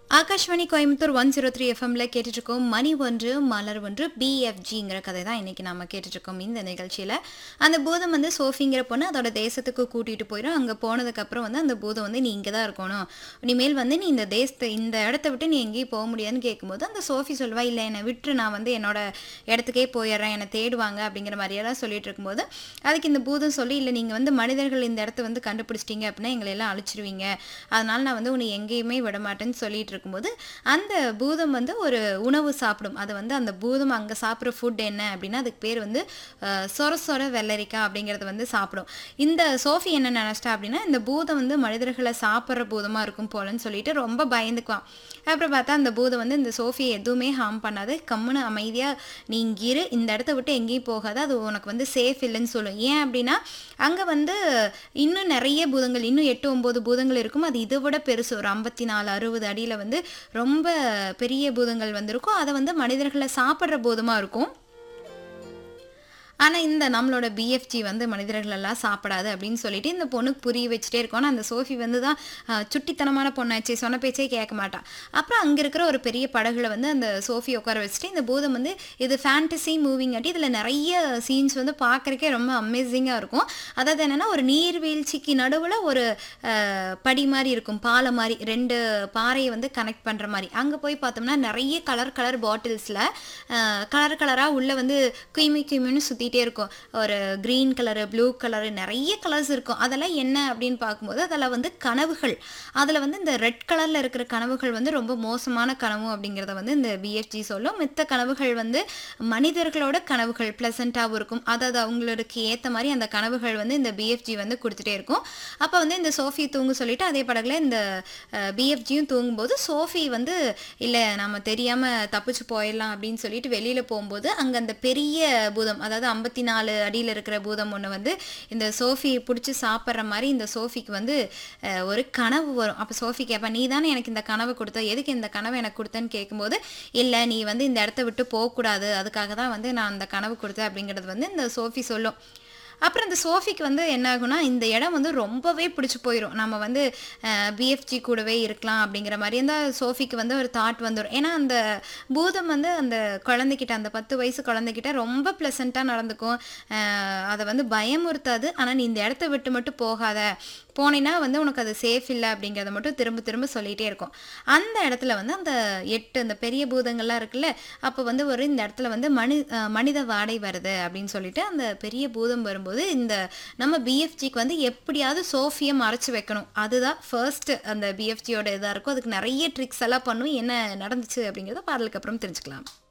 Akashvani Coimbatore one zero three எஃப்எம்ல கேட்டுட்டு இருக்கோம் மணி ஒன்று மலர் ஒன்று பிஎஃப்ஜிங்கிற கதை தான் இன்னைக்கு நாம கேட்டுட்டு இருக்கோம் இந்த நிகழ்ச்சியில அந்த பூதம் வந்து சோஃபிங்கிற பொண்ணு அதோட தேசத்துக்கு கூட்டிட்டு போயிடும் அங்க போனதுக்கு அப்புறம் வந்து அந்த பூதம் வந்து நீ இங்கே தான் இருக்கணும் இனிமேல் வந்து நீ இந்த தேசத்தை இந்த இடத்த விட்டு நீ எங்கேயும் போக முடியாதுன்னு கேட்கும்போது அந்த சோஃபி சொல்வா இல்லை என்னை விட்டு நான் வந்து என்னோட இடத்துக்கே போயிடுறேன் என்னை தேடுவாங்க அப்படிங்கிற மாதிரியெல்லாம் சொல்லிட்டு இருக்கும்போது அதுக்கு இந்த பூதம் சொல்லி இல்லை நீங்கள் வந்து மனிதர்கள் இந்த இடத்த வந்து கண்டுபிடிச்சிட்டீங்க அப்படின்னா எங்களை எல்லாம் அழிச்சிருவீங்க அதனால நான் வந்து உன்னை எங்கேயுமே விட மாட்டேன்னு சொல்லிட்டு இருக்கும்போது அந்த பூதம் வந்து ஒரு உணவு சாப்பிடும் அது வந்து அந்த பூதம் அங்கே சாப்பிட்ற ஃபுட் என்ன அப்படின்னா அதுக்கு பேர் வந்து அஹ், சொர சொர வெள்ளரிக்காய் அப்படிங்கிறது வந்து சாப்பிடும் இந்த சோஃபி என்ன நினச்சிட்டா அப்படின்னா இந்த பூதம் வந்து மனிதர்களை சாப்பிட்ற பூதமாக இருக்கும் போலன்னு சொல்லிட்டு ரொம்ப பயந்துக்குவான் அப்புறம் பார்த்தா அந்த பூதம் வந்து இந்த சோஃபியை எதுவுமே ஹார்ம் பண்ணாது கம்முன்னு அமைதியாக நீ இங்கே இரு இந்த இடத்த விட்டு எங்கேயும் போகாத அது உனக்கு வந்து சேஃப் இல்லைன்னு சொல்லும் ஏன் அப்படின்னா அங்கே வந்து இன்னும் நிறைய பூதங்கள் இன்னும் எட்டு ஒம்பது பூதங்கள் இருக்கும் அது இதை விட பெருசு ஒரு ஐம்பத்தி நாலு அறுபது அடியில் வந்து ரொம்ப பெரிய பூதங்கள் வந்திருக்கும் அதை வந்து மனிதர்களை சாப்பிட்ற பூதமாக இருக்கும் ஆனால் இந்த நம்மளோட பிஎஃப்ஜி வந்து மனிதர்கள் எல்லாம் சாப்பிடாது அப்படின்னு சொல்லிட்டு இந்த பொண்ணுக்கு புரிய வச்சுட்டே இருக்கோம் ஆனா அந்த சோஃபி வந்து தான் ஆஹ், சுட்டித்தனமான பொண்ணாச்சு சொன்ன பேச்சே கேட்க மாட்டான் அப்புறம் அங்கே இருக்கிற ஒரு பெரிய படகுல வந்து அந்த சோஃபி உட்கார வச்சுட்டு இந்த பூதம் வந்து இது ஃபேண்டசி மூவிங்காட்டி இதில் நிறைய சீன்ஸ் வந்து பார்க்குறக்கே ரொம்ப அமேசிங்காக இருக்கும் அதாவது என்னென்னா ஒரு நீர்வீழ்ச்சிக்கு நடுவில் ஒரு ஆஹ், படி மாதிரி இருக்கும் பாலை மாதிரி ரெண்டு பாறையை வந்து கனெக்ட் பண்ணுற மாதிரி அங்கே போய் பார்த்தோம்னா நிறைய கலர் கலர் பாட்டில்ஸில் கலர் கலராக உள்ளே வந்து குயிமி குயிமின்னு சுற்றிட்டே இருக்கும் ஒரு க்ரீன் கலரு ப்ளூ கலரு நிறைய கலர்ஸ் இருக்கும் அதெல்லாம் என்ன அப்படின்னு பார்க்கும்போது அதில் வந்து கனவுகள் அதில் வந்து இந்த ரெட் கலரில் இருக்கிற கனவுகள் வந்து ரொம்ப மோசமான கனவு அப்படிங்கிறத வந்து இந்த பிஎஃப்ஜி சொல்லும் மித்த கனவுகள் வந்து மனிதர்களோட கனவுகள் ப்ளசண்ட்டாகவும் இருக்கும் அதாவது அவங்களுக்கு ஏற்ற மாதிரி அந்த கனவுகள் வந்து இந்த பிஎஃப்ஜி வந்து கொடுத்துட்டே இருக்கும் அப்போ வந்து இந்த சோஃபி தூங்க சொல்லிட்டு அதே படகுல இந்த பிஎஃப்ஜியும் தூங்கும்போது சோஃபி வந்து இல்லை நம்ம தெரியாமல் தப்பிச்சு போயிடலாம் அப்படின்னு சொல்லிட்டு வெளியில் போகும்போது அங்கே அந்த பெரிய பூதம் அதாவது ஐம்பத்தி நாலு அடியில் இருக்கிற பூதம் ஒன்று வந்து இந்த சோஃபியை பிடிச்சி சாப்பிட்ற மாதிரி இந்த சோஃபிக்கு வந்து அஹ், ஒரு கனவு வரும் அப்போ சோஃபி கேட்பா நீ தானே எனக்கு இந்த கனவு கொடுத்த எதுக்கு இந்த கனவு எனக்கு கொடுத்தேன்னு கேட்கும்போது இல்லை நீ வந்து இந்த இடத்த விட்டு போகக்கூடாது அதுக்காக தான் வந்து நான் அந்த கனவு கொடுத்தேன் அப்படிங்கிறது வந்து இந்த சோஃபி சொல்லும் அப்புறம் இந்த சோஃபிக்கு வந்து என்ன ஆகும்னா இந்த இடம் வந்து ரொம்பவே பிடிச்சி போயிடும் நம்ம வந்து பிஎஃப்ஜி கூடவே இருக்கலாம் அப்படிங்கிற மாதிரி அந்த சோஃபிக்கு வந்து ஒரு தாட் வந்துடும் ஏன்னா அந்த பூதம் வந்து அந்த குழந்தைகிட்ட அந்த பத்து வயசு குழந்தைகிட்ட ரொம்ப ப்ளசண்ட்டாக நடந்துக்கும் அஹ், அதை வந்து பயமுறுத்தாது ஆனால் நீ இந்த இடத்த விட்டு மட்டும் போகாத போனீன்னா வந்து உனக்கு அது சேஃப் இல்லை அப்படிங்கிறத மட்டும் திரும்ப திரும்ப சொல்லிகிட்டே இருக்கும் அந்த இடத்துல வந்து அந்த எட்டு அந்த பெரிய பூதங்கள்லாம் இருக்குல்ல அப்போ வந்து ஒரு இந்த இடத்துல வந்து மனி அஹ் மனித வாடை வருது அப்படின்னு சொல்லிட்டு அந்த பெரிய பூதம் வரும்போது இந்த நம்ம பிஎஃப்ஜிக்கு வந்து எப்படியாவது சோஃபியை மறைச்சு வைக்கணும் அதுதான் ஃபர்ஸ்ட் அந்த பிஎஃப்ஜியோட இதாக இருக்கும் அதுக்கு நிறைய ட்ரிக்ஸ் எல்லாம் பண்ணும் என்ன நடந்துச்சு அப்படிங்கிறத பாடலுக்கு அப்புறம் தெரிஞ்சுக்கலாம்